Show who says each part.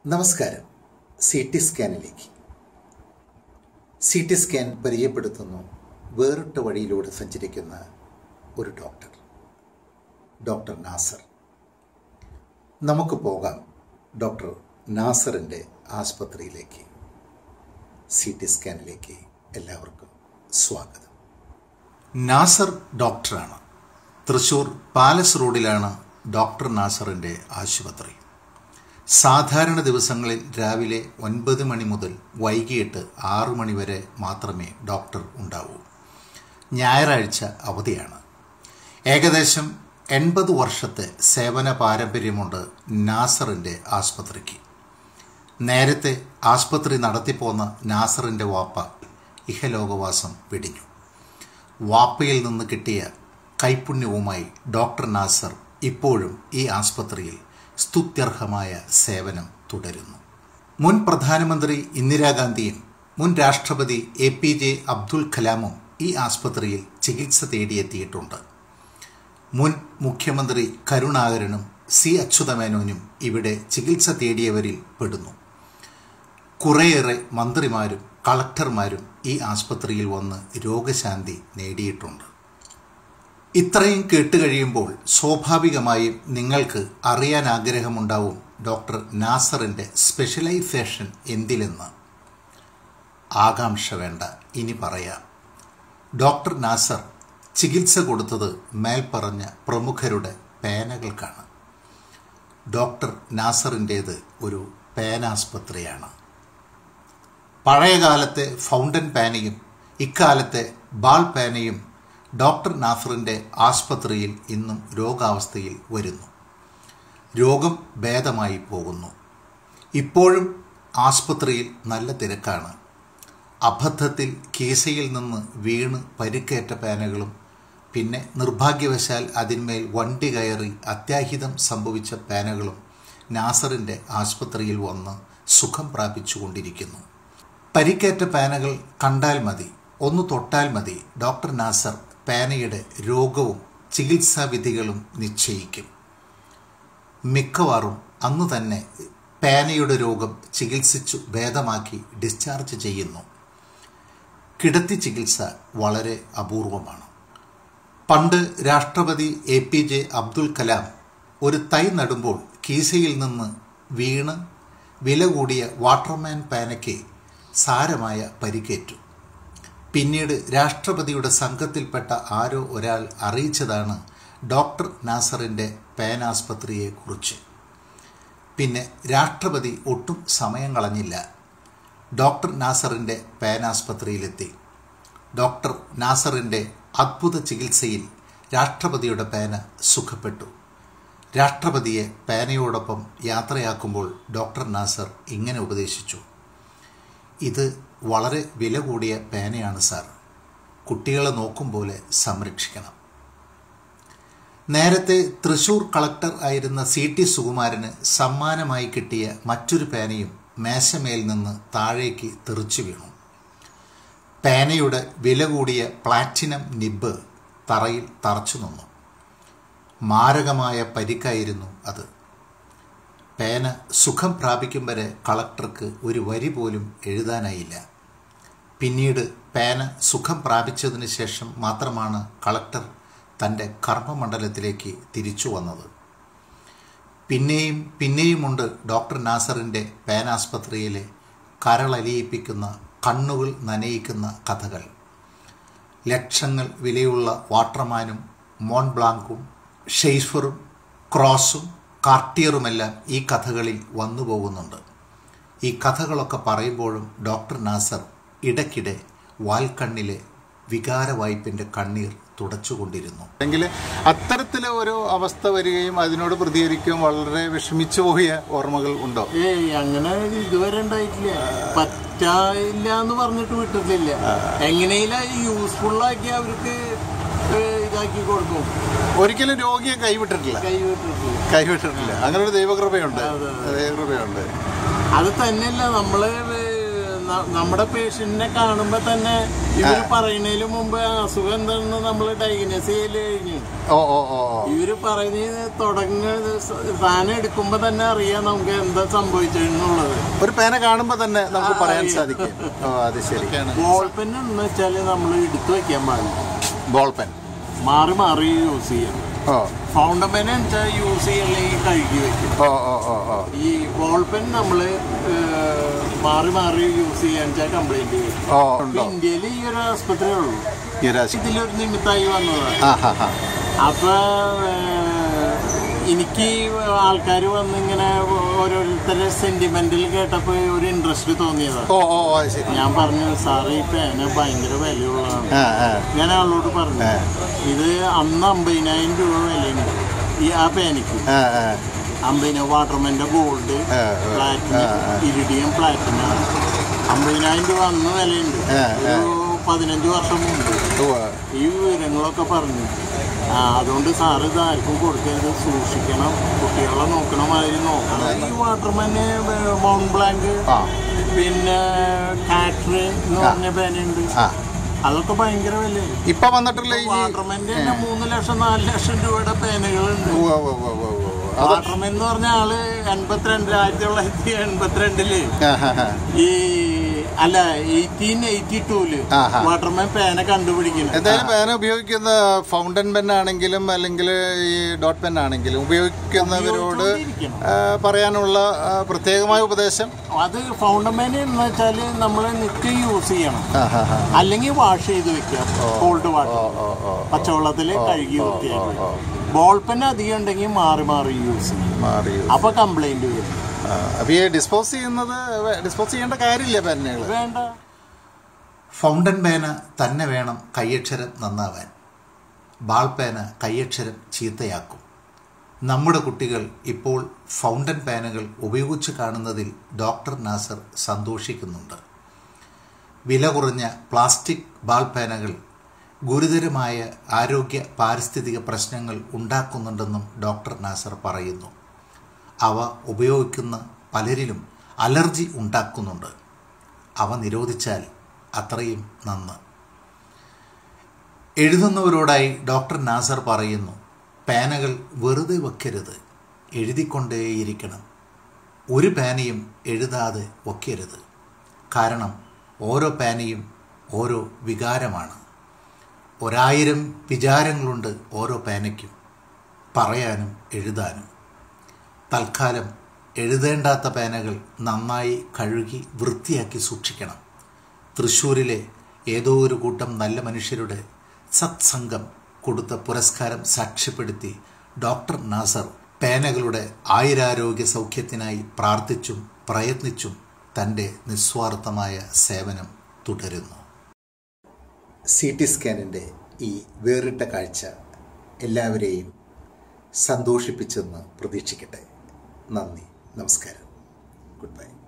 Speaker 1: നമസ്കാരം C T സ്കാനിലേക്ക് C T scan പരിചയപ്പെടുത്തുന്നു വേറിട്ട വഴിയിലൂടെ സഞ്ചരിക്കുന്ന ഒരു ഡോക്ടർ ഡോക്ടർ നാസർ നമുക്ക് പോകാം ഡോക്ടർ നാസറിൻ്റെ ആസ്പത്രിയിലേക്ക് സി ടി സ്കാനിലേക്ക് എല്ലാവർക്കും സ്വാഗതം നാസർ ഡോക്ടറാണ് തൃശൂർ പാലസ് റോഡിലാണ് ഡോക്ടർ നാസറിൻ്റെ ആശുപത്രി സാധാരണ ദിവസങ്ങളിൽ രാവിലെ ഒൻപത് മണി മുതൽ വൈകിട്ട് ആറ് മണി വരെ മാത്രമേ ഡോക്ടർ ഉണ്ടാവൂ ഞായറാഴ്ച അവധിയാണ് ഏകദേശം എൺപത് വർഷത്തെ സേവന പാരമ്പര്യമുണ്ട് നാസറിൻ്റെ ആസ്പത്രിക്ക് നേരത്തെ ആസ്പത്രി നടത്തിപ്പോന്ന നാസറിൻ്റെ വാപ്പ ഇഹലോകവാസം വെടിഞ്ഞു വാപ്പയിൽ നിന്ന് കിട്ടിയ കൈപുണ്യവുമായി ഡോക്ടർ നാസർ ഇപ്പോഴും ഈ ആസ്പത്രിയിൽ സ്തുത്യർഹമായ സേവനം തുടരുന്നു മുൻ പ്രധാനമന്ത്രി ഇന്ദിരാഗാന്ധിയും മുൻ രാഷ്ട്രപതി എ പി ജെ അബ്ദുൽ കലാമും ഈ ആസ്പത്രിയിൽ ചികിത്സ തേടിയെത്തിയിട്ടുണ്ട് മുൻ മുഖ്യമന്ത്രി കരുണാകരനും സി അച്യുതമേനോനും ഇവിടെ ചികിത്സ തേടിയവരിൽ പെടുന്നു കുറേയേറെ മന്ത്രിമാരും കളക്ടർമാരും ഈ ആസ്പത്രിയിൽ വന്ന് രോഗശാന്തി നേടിയിട്ടുണ്ട് ഇത്രയും കേട്ടുകഴിയുമ്പോൾ സ്വാഭാവികമായും നിങ്ങൾക്ക് അറിയാൻ ആഗ്രഹമുണ്ടാവും ഡോക്ടർ നാസറിൻ്റെ സ്പെഷ്യലൈസേഷൻ എന്തിലെന്ന് ആകാംക്ഷ വേണ്ട ഇനി പറയാം ഡോക്ടർ നാസർ ചികിത്സ കൊടുത്തത് മേൽപ്പറഞ്ഞ പ്രമുഖരുടെ പേനകൾക്കാണ് ഡോക്ടർ നാസറിൻ്റേത് ഒരു പേനാസ്പത്രിയാണ് പഴയകാലത്തെ ഫൗണ്ടൻ പാനയും ഇക്കാലത്തെ ബാൾ പാനയും ഡോക്ടർ നാസറിൻ്റെ ആസ്പത്രിയിൽ ഇന്നും രോഗാവസ്ഥയിൽ വരുന്നു രോഗം ഭേദമായി പോകുന്നു ഇപ്പോഴും ആസ്പത്രിയിൽ നല്ല തിരക്കാണ് അബദ്ധത്തിൽ കീസയിൽ നിന്ന് വീണ് പരിക്കേറ്റ പാനകളും പിന്നെ നിർഭാഗ്യവശാൽ അതിന്മേൽ വണ്ടി കയറി അത്യാഹിതം സംഭവിച്ച പാനകളും നാസറിൻ്റെ ആസ്പത്രിയിൽ വന്ന് സുഖം പ്രാപിച്ചുകൊണ്ടിരിക്കുന്നു പരിക്കേറ്റ പാനകൾ കണ്ടാൽ മതി ഒന്ന് തൊട്ടാൽ മതി ഡോക്ടർ നാസർ പാനയുടെ രോഗവും ചികിത്സാ വിധികളും നിശ്ചയിക്കും മിക്കവാറും അന്നു തന്നെ പാനയുടെ രോഗം ചികിത്സിച്ചു ഭേദമാക്കി ഡിസ്ചാർജ് ചെയ്യുന്നു കിടത്തി ചികിത്സ വളരെ അപൂർവമാണ് പണ്ട് രാഷ്ട്രപതി A P J Abdul Kalam ഒരു തൈ നടുമ്പോൾ കീസയിൽ നിന്ന് വീണ് വില കൂടിയ വാട്ടർമാൻ പാനയ്ക്ക് സാരമായ പരിക്കേറ്റു പിന്നീട് രാഷ്ട്രപതിയുടെ സംഘത്തിൽപ്പെട്ട ആരോ ഒരാൾ അറിയിച്ചതാണ് ഡോക്ടർ നാസറിൻ്റെ പേനാസ്പത്രിയെക്കുറിച്ച് പിന്നെ രാഷ്ട്രപതി ഒട്ടും സമയം കളഞ്ഞില്ല ഡോക്ടർ നാസറിൻ്റെ പേനാസ്പത്രിയിലെത്തി ഡോക്ടർ നാസറിൻ്റെ അദ്ഭുത ചികിത്സയിൽ രാഷ്ട്രപതിയുടെ പേന സുഖപ്പെട്ടു രാഷ്ട്രപതിയെ പേനയോടൊപ്പം യാത്രയാക്കുമ്പോൾ ഡോക്ടർ നാസർ ഇങ്ങനെ ഉപദേശിച്ചു ഇത് വളരെ വില കൂടിയ പേനയാണ് സാർ കുട്ടികളെ നോക്കും പോലെ സംരക്ഷിക്കണം നേരത്തെ തൃശൂർ കളക്ടർ ആയിരുന്ന സി ടി സുകുമാരന് സമ്മാനമായി കിട്ടിയ മറ്റൊരു പേനയും മേശമേൽ നിന്ന് താഴേക്ക് തെറിച്ചു വീണു പേനയുടെ വില കൂടിയ പ്ലാറ്റിനം നിബ് തറയിൽ തറച്ചു നിന്നു മാരകമായ പരിക്കായിരുന്നു അത് പേന സുഖം പ്രാപിക്കും വരെ കളക്ടർക്ക് ഒരു വരി പോലും എഴുതാനായില്ല പിന്നീട് പേന സുഖം പ്രാപിച്ചതിന് ശേഷം മാത്രമാണ് കളക്ടർ തൻ്റെ കർമ്മമണ്ഡലത്തിലേക്ക് തിരിച്ചു വന്നത് പിന്നെയും പിന്നെയുമുണ്ട് ഡോക്ടർ നാസറിൻ്റെ പേനാസ്പത്രിയിലെ കരളലിയിപ്പിക്കുന്ന കണ്ണുകൾ നനയിക്കുന്ന കഥകൾ ലക്ഷങ്ങൾ വിലയുള്ള വാട്ടർമാനും മോൺബ്ലാങ്കും ഷെയ്ഫറും ക്രോസും കാർട്ടിയറുമെല്ലാം ഈ കഥകളിൽ വന്നു പോകുന്നുണ്ട് ഈ കഥകളൊക്കെ പറയുമ്പോഴും ഡോക്ടർ നാസർ ഇടയ്ക്കിടെ വാൽക്കണ്ണിലെ വികാരവായ്പിൻ്റെ കണ്ണീർ തുടച്ചുകൊണ്ടിരുന്നു
Speaker 2: എങ്കിൽ അത്തരത്തിലെ ഒരു അവസ്ഥ വരികയും അതിനോട് പ്രതികരിക്കുകയും വളരെ വിഷമിച്ചു പോയ ഓർമ്മകൾ ഉണ്ടോ
Speaker 3: ഏയ് അങ്ങനെ ഇതുവരെ ഉണ്ടായിട്ടില്ല പറ്റായില്ല എന്ന് പറഞ്ഞിട്ട് വിട്ടിട്ടില്ല എങ്ങനെയും യൂസ്ഫുൾ ആക്കി അവർക്ക് ഏഹ് ഇതാക്കി കൊടുക്കും
Speaker 2: ഒരിക്കലും രോഗിയെ കൈവിട്ടിട്ടില്ല
Speaker 3: കൈ വിട്ടിട്ടില്ല
Speaker 2: കൈവിട്ടിട്ടില്ല അങ്ങനെ ഒരു ദൈവകൃപയുണ്ട് ദൈവകൃപയുണ്ട്
Speaker 3: അത് തന്നെയല്ല നമ്മള് ഏഹ് ന- നമ്മുടെ പേഷ്യന്റിനെ കാണുമ്പോ തന്നെ ഇവര് പറയുന്നതിന് മുമ്പ് അസുഖം എന്താണെന്ന് നമ്മൾ ഡയഗ്നോസ് ചെയ്യല് കഴിഞ്ഞു
Speaker 2: ഓ ഓ ഓ ഓ
Speaker 3: ഇവര് പറയുന്നത് തുടങ്ങുന്നത് സ- സാധനം എടുക്കുമ്പോ തന്നെ അറിയാം നമുക്ക് എന്താ സംഭവിച്ചെന്നുള്ളത്
Speaker 2: ഒരു പേന കാണുമ്പോൾ തന്നെ നമുക്ക് പറയാൻ സാധിക്കും ഓ അത് ശരി
Speaker 3: ബോൾ പെൻ എന്ന് വെച്ചാല് നമ്മൾ എടുത്തു വെക്കാൻ പാടില്ല
Speaker 2: ബോൾ പെൻ
Speaker 3: മാറി മാറി യൂസ് ചെയ്യാം
Speaker 2: ഓ
Speaker 3: ഫൗണ്ടൻ പെൻ വെച്ചാൽ യൂസ് ചെയ്യണമെങ്കിൽ കഴുകി വെക്കും
Speaker 2: ഓ ഓ ഓ ഓ
Speaker 3: ഈ ബോൾ പെൻ നമ്മൾ മാറി മാറി യൂസ് ചെയ്യാൻ വെച്ചാൽ കംപ്ലൈന്റ് ചെയ്യും
Speaker 2: ഓ
Speaker 3: ഇപ്പൊ
Speaker 2: ഉണ്ടോ
Speaker 3: ഇന്ത്യയിൽ ഈ ഒരു ആസ്പത്രിയേ ഉള്ളൂ
Speaker 2: ഈ രാശി
Speaker 3: ഇതിലൊരു നിമിത്തമായി വന്നതാണ്
Speaker 2: ആ ഹാ ഹാ
Speaker 3: അപ്പൊ ഏഹ്, എനിക്ക് ആൾക്കാർ വന്നിങ്ങനെ ഓരോരുത്തരുടെ സെന്റിമെന്റിൽ കേട്ടപ്പോ ഒരു ഇൻട്രസ്റ്റ് തോന്നിയതാണ്
Speaker 2: ഓ ഓ ഓ അത് ശരി
Speaker 3: ഞാൻ പറഞ്ഞു സാറ് ഈ പേന ഭയങ്കര വിലയുള്ളതാണ്
Speaker 2: ആ ആ
Speaker 3: ഞാൻ ആളോട് പറഞ്ഞു ഇത് അന്ന് അമ്പതിനായിരം രൂപ വിലയുണ്ട് ഈ ആ പേനയ്ക്ക്
Speaker 2: ആ ആ
Speaker 3: അമ്പതിനായിരം വാട്ടർമെന്റെ ഗോൾഡ്
Speaker 2: ആ, ആ,
Speaker 3: പ്ലാറ്റിനം ഇരിഡിയം പ്ലാറ്റിനം അമ്പതിനായിരം രൂപ അന്ന് വിലയുണ്ട്
Speaker 2: ആ,
Speaker 3: ഒരു പതിനഞ്ച് വർഷം മുമ്പ്
Speaker 2: ഉവ്വ്.
Speaker 3: ഈ വിവരങ്ങളൊക്കെ പറഞ്ഞു ആ അതുകൊണ്ട് സാറ് ഇത് ആർക്കും കൊടുക്കരുത് സൂക്ഷിക്കണം കുട്ടികളെ നോക്കണ മാതിരി നോക്കണം ഈ വാട്ടർമാന് മൗണ്ട് ബ്ലാങ്ക്
Speaker 2: ആ
Speaker 3: പിന്നെ കാറ്റർ എന്ന് പറഞ്ഞ പേനയുണ്ട്
Speaker 2: ആ
Speaker 3: അതൊക്കെ ഭയങ്കര വിലയാണ്
Speaker 2: ഇപ്പൊ വന്നിട്ടുള്ള ഈ
Speaker 3: വാട്ടർമാൻ്റെ തന്നെ മൂന്ന് ലക്ഷം നാല് ലക്ഷം രൂപയുടെ പേനകളുണ്ട്
Speaker 2: ഉവ്വ് ഉവ്വ് ഉവ്വ് ഉവ്വ് ഉവ്വ്. അത്
Speaker 3: വാട്ടർമാൻ എന്ന് പറഞ്ഞ ആള് എൺപത്തിരണ്ട് ആയിരത്തി തൊള്ളായിരത്തി എൺപത്തിരണ്ടില്
Speaker 2: ആ ഹാ ഹാ
Speaker 3: ഈ അല്ല എയ്റ്റീൻ എയ്റ്റി ടൂല്
Speaker 2: ആഹാ.
Speaker 3: വാട്ടർമാൻ പേന കണ്ടുപിടിക്കുന്നത്
Speaker 2: എന്തായാലും പേന ഉപയോഗിക്കുന്ന ഫൗണ്ടൻ പെൻ ആണെങ്കിലും അല്ലെങ്കിൽ ഈ ഡോട്ട് പെൻ ആണെങ്കിലും ഉപയോഗിക്കുന്നവരോട്
Speaker 3: ഉപയോഗിച്ചുകൊണ്ടിരിക്കണം.
Speaker 2: ആ, പറയാനുള്ള ആ, പ്രത്യേകമായ ഉപദേശം
Speaker 3: അത് ഫൗണ്ടമേന എന്ന് വെച്ചാല് നമ്മൾ നിത്യം യൂസ് ചെയ്യണം
Speaker 2: ആ ഹാ ഹാ
Speaker 3: അല്ലെങ്കിൽ വാഷ് ചെയ്ത് വെക്കുക കോൾഡ് വാട്ടർ
Speaker 2: ഓ ഓ
Speaker 3: പച്ചവെള്ളത്തിൽ കഴുകി വൃത്തിയാക്കി ബോൾ പെൻ അധികം ഉണ്ടെങ്കിൽ മാറി മാറി യൂസ് ചെയ്യും
Speaker 2: മാറി
Speaker 3: അപ്പൊ കംപ്ലൈന്റ് വരും
Speaker 2: ആ, അപ്പൊ ഈ ഡിസ്പോസ് ചെയ്യുന്നത് ഡിസ്പോസ് ചെയ്യേണ്ട കാര്യമില്ല പെന്നുകൾ
Speaker 3: വേണ്ട
Speaker 1: ഫൗണ്ടൻ പേന തന്നെ വേണം കയ്യക്ഷരം നന്നാവാൻ ബാൾ പേന കയ്യക്ഷരം ചീത്തയാക്കും നമ്മുടെ കുട്ടികൾ ഇപ്പോൾ ഫൗണ്ടൻ പേനകൾ ഉപയോഗിച്ച് കാണുന്നതിൽ ഡോക്ടർ നാസർ സന്തോഷിക്കുന്നുണ്ട് വില കുറഞ്ഞ പ്ലാസ്റ്റിക് ബാൾ പേനകൾ ഗുരുതരമായ ആരോഗ്യ പാരിസ്ഥിതിക പ്രശ്നങ്ങൾ ഉണ്ടാക്കുന്നുണ്ടെന്നും ഡോക്ടർ നാസർ പറയുന്നു അവ ഉപയോഗിക്കുന്ന പലരിലും അലർജി ഉണ്ടാക്കുന്നുണ്ട് അവ നിരോധിച്ചാൽ അത്രയും നന്ന് എഴുതുന്നവരോടായി ഡോക്ടർ നാസർ പറയുന്നു പേനകൾ വെറുതെ വെക്കരുത് എഴുതിക്കൊണ്ടേയിരിക്കണം ഒരു പേനയും എഴുതാതെ വയ്ക്കരുത് കാരണം ഓരോ പേനയും ഓരോ വികാരമാണ് ഒരായിരം വിചാരങ്ങളുണ്ട് ഓരോ പേനയ്ക്കും പറയാനും എഴുതാനും തൽക്കാലം എഴുതേണ്ടാത്ത പേനകൾ നന്നായി കഴുകി വൃത്തിയാക്കി സൂക്ഷിക്കണം തൃശ്ശൂരിലെ ഏതോ ഒരു കൂട്ടം നല്ല മനുഷ്യരുടെ സത്സംഗം കൊടുത്ത പുരസ്കാരം സാക്ഷ്യപ്പെടുത്തി ഡോക്ടർ നാസർ പേനകളുടെ ആയുരാരോഗ്യ സൗഖ്യത്തിനായി പ്രാർത്ഥിച്ചും പ്രയത്നിച്ചും തൻ്റെ നിസ്വാർത്ഥമായ സേവനം തുടരുന്നു സി ടി സ്കാനിൻ്റെ ഈ വേറിട്ട കാഴ്ച എല്ലാവരെയും സന്തോഷിപ്പിച്ചെന്ന് പ്രതീക്ഷിക്കട്ടെ നന്ദി നമസ്കാരം ഗുഡ് ബൈ